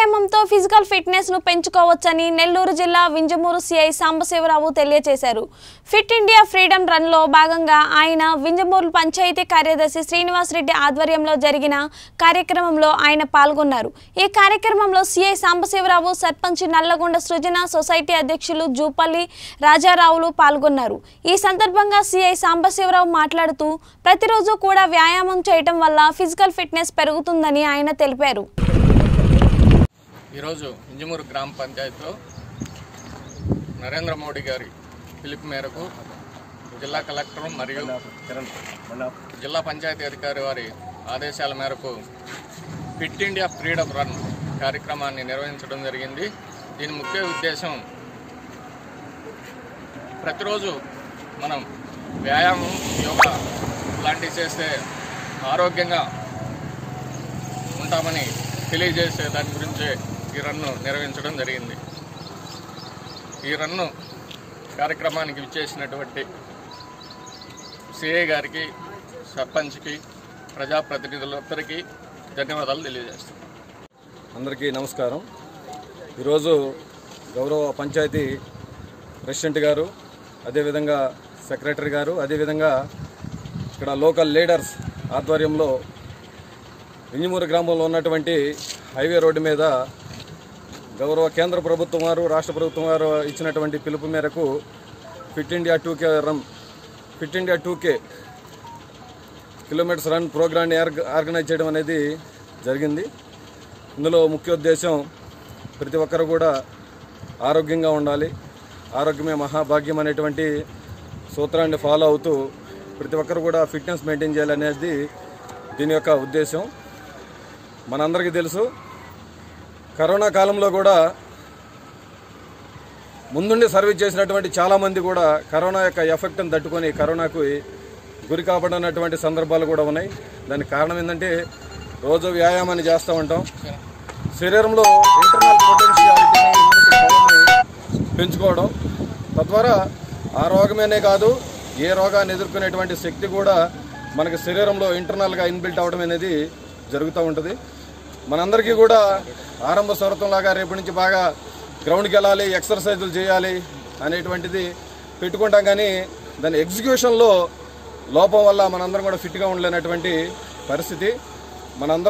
వ్యాయామంతో physical fitness ను పెంచుకోవచ్చని నెల్లూరు జిల్లా Vinjamuru CI Sambasivarao తెలియజేశారు ఫిట్ ఇండియా ఫ్రీడమ్ రన్ లో భాగంగా ఆయన వింజమూరు పంచాయతీ కార్యదర్శి శ్రీనివాస్ రెడ్డి ఆధ్వర్యంలో జరిగిన కార్యక్రమంలో ఆయన పాల్గొన్నారు ఈ కార్యక్రమంలో సిఐ సాంబశివరావు సర్పంచ్ నల్లగొండ సృజన సొసైటీ అధ్యక్షులు జూపల్లి రాజారావులు పాల్గొన్నారు ఈ సందర్భంగా సిఐ సాంబశివరావు మాట్లాడుతూ ప్రతిరోజు కూడా వ్యాయామం చేయటం వల్ల ఫిజికల్ ఫిట్నెస్ పెరుగుతుందని ఆయన తెలిపారు ఈరోజు ఇంజమూరు గ్రామ పంచాయతీలో నరేంద్ర మోడీ గారి పిలుపు మేరకు జిల్లా కలెక్టర్ మరియు జిల్లా పంచాయతీ అధికారి వారి ఆదేశాల మేరకు ఫిట్ ఇండియా ఫ్రీడమ్ రన్ కార్యక్రమాన్ని నిర్వహించడం జరిగింది దీని ముఖ్య ఉద్దేశం ప్రతిరోజు మనం వ్యాయామం యోగా లాంటివి చేస్తే ఆరోగ్యంగా ఉంటామని తెలియజేసే దాని గురించి ఈ రన్ను నిర్వహించడం జరిగింది ఈ రన్ను కార్యక్రమానికి విచ్చేసినటువంటి సిఐ గారికి సర్పంచ్కి ప్రజాప్రతినిధులందరికీ ధన్యవాదాలు తెలియజేస్తాను అందరికీ నమస్కారం ఈరోజు గౌరవ పంచాయతీ ప్రెసిడెంట్ గారు అదేవిధంగా సెక్రటరీ గారు అదేవిధంగా ఇక్కడ లోకల్ లీడర్స్ ఆధ్వర్యంలో వింజమూరు గ్రామంలో ఉన్నటువంటి హైవే రోడ్డు మీద గౌరవ కేంద్ర ప్రభుత్వం వారు రాష్ట్ర ప్రభుత్వం వారు ఇచ్చినటువంటి పిలుపు మేరకు fit India two K run fit India two K kilometres run ప్రోగ్రాన్ని ఆర్గ- ఆర్గనైజ్ చేయడం అనేది జరిగింది ఇందులో ముఖ్య ఉద్దేశం ప్రతి ఒక్కరు కూడా ఆరోగ్యంగా ఉండాలి ఆరోగ్యమే మహాభాగ్యం అనేటువంటి సూత్రాన్ని ఫాలో అవుతూ ప్రతి ఒక్కరు కూడా ఫిట్నెస్ మెయింటైన్ చేయాలనేది దీని యొక్క ఉద్దేశం మనందరికీ తెలుసు కరోనా కాలంలో కూడా ముందుండి సర్వీస్ చేసినటువంటి చాలామంది కూడా కరోనా యొక్క ఎఫెక్ట్ని తట్టుకొని కరోనాకు గురి కాబడినటువంటి సందర్భాలు కూడా ఉన్నాయి దానికి కారణం ఏంటంటే రోజు వ్యాయామాన్ని చేస్తూ ఉంటాం శరీరంలో ఇంటర్నల్ పొటెన్షియాలిటీని ఇమ్యూనిటీ పవర్ని పెంచుకోవడం తద్వారా ఆ రోగమేనే కాదు ఏ రోగాన్ని ఎదుర్కొనేటువంటి శక్తి కూడా మనకి శరీరంలో ఇంటర్నల్గా ఇన్బిల్ట్ అవ్వడం అనేది జరుగుతూ ఉంటుంది మనందరికీ కూడా ఆరంభ స్వరతంలాగా రేపటి నుంచి బాగా గ్రౌండ్కి వెళ్ళాలి ఎక్సర్సైజులు చేయాలి అనేటువంటిది పెట్టుకుంటాం కానీ దాని ఎగ్జిక్యూషన్లో లోపం వల్ల మనందరం కూడా ఫిట్గా ఉండలేనటువంటి పరిస్థితి మనందరం